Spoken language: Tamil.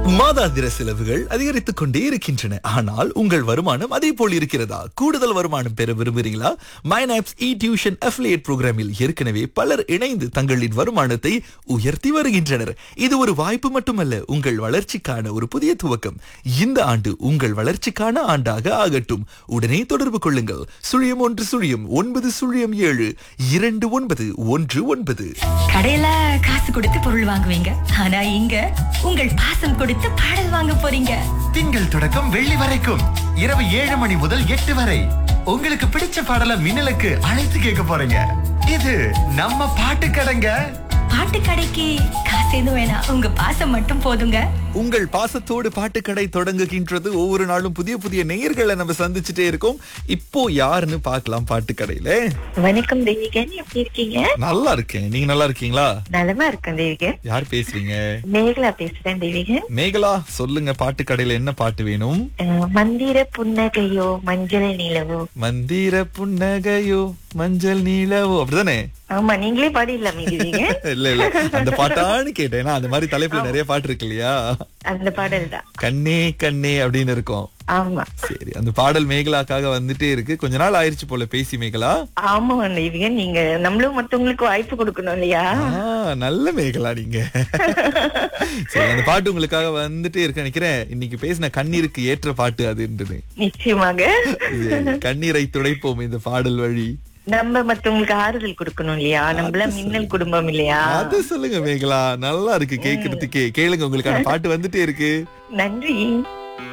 மாதாந்திர செலவுகள் அதிகரித்துக் கொண்டே இருக்கின்றன ஆனால் உங்கள் வருமானம் அதே போல் இருக்கிறதா கூடுதல் வருமானம் பெற விரும்புகிறீங்களா மைனாப்ஸ் இ டியூஷன் அஃபிலியேட் புரோகிராமில் ஏற்கனவே பலர் இணைந்து தங்களின் வருமானத்தை உயர்த்தி வருகின்றனர் இது ஒரு வாய்ப்பு மட்டுமல்ல உங்கள் வளர்ச்சிக்கான ஒரு புதிய துவக்கம் இந்த ஆண்டு உங்கள் வளர்ச்சிக்கான ஆண்டாக ஆகட்டும் உடனே தொடர்பு கொள்ளுங்கள் சுழியம் ஒன்று சுழியம் ஒன்பது சுழியம் ஏழு இரண்டு ஒன்பது ஒன்று ஒன்பது கடையில காசு கொடுத்து பொருள் வாங்குவீங்க ஆனா இங்க உங்கள் பாசம் கொடுத்து பாடல் வாங்க போறீங்க திங்கள் தொடக்கம் வெள்ளி வரைக்கும் இரவு ஏழு மணி முதல் எட்டு வரை உங்களுக்கு பிடிச்ச பாடல மின்னலுக்கு அழைத்து கேட்க போறீங்க இது நம்ம பாட்டு கடைங்க பாட்டு கடைக்கு காசு எதுவும் வேணாம் உங்க பாசம் மட்டும் போதுங்க உங்கள் பாசத்தோடு பாட்டுக்கடை தொடங்குகின்றது ஒவ்வொரு நாளும் புதிய புதிய நேயர்களை நம்ம சந்திச்சுட்டே இருக்கோம் இப்போ யாருன்னு பார்க்கலாம் பாட்டுக்கடையில வணக்கம் தேவிகன் எப்படி இருக்கீங்க நல்லா இருக்கேன் நீங்க நல்லா இருக்கீங்களா நலமா இருக்கேன் தேவிகன் யார் பேசுறீங்க மேகலா பேசுறேன் தேவிகன் மேகலா சொல்லுங்க பாட்டுக்கடையில என்ன பாட்டு வேணும் அஹ், மந்திர புன்னகையோ மஞ்சள் நிலவோ மந்திர புன்னகையோ மஞ்சள் நீலவோ அப்படிதானே ஆமா நீங்களே பாடிடலாமே தேவிகன் இல்ல இல்ல அந்த பாட்டான்னு கேட்டேன் ஏன்னா அந்த மாதிரி தலைப்புல நிறைய பாட்டு இருக்கு இல்லையா அந்த பாடல் தான் கண்ணே கண்ணே அப்படின்னு இருக்கும் ஆமா சரி அந்த பாடல் மேகலாக்காக வந்துட்டே இருக்கு கொஞ்ச நாள் ஆயிருச்சு போல பேசி மேகலா ஆமா தேவிகன் நீங்க நம்மளும் மத்தவங்களுக்கு வாய்ப்பு கொடுக்கணும் இல்லையா ஆ, நல்ல மேகலா நீங்க சரி அந்த பாட்டு உங்களுக்காக வந்துட்டே இருக்கு நினைக்கிறேன் இன்னைக்கு பேசின கண்ணீருக்கு ஏற்ற பாட்டு அதுன்றது நிச்சயமாக சரி, கண்ணீரை துடைப்போம் இந்த பாடல் வழி நம்ம மத்தவங்களுக்கு ஆறுதல் கொடுக்கணும் இல்லையா நம்மள மின்னல் குடும்பம் இல்லையா அது சொல்லுங்க மேகலா நல்லா இருக்கு கேக்குறதுக்கே கேளுங்க உங்களுக்கான பாட்டு வந்துட்டே இருக்கு நன்றி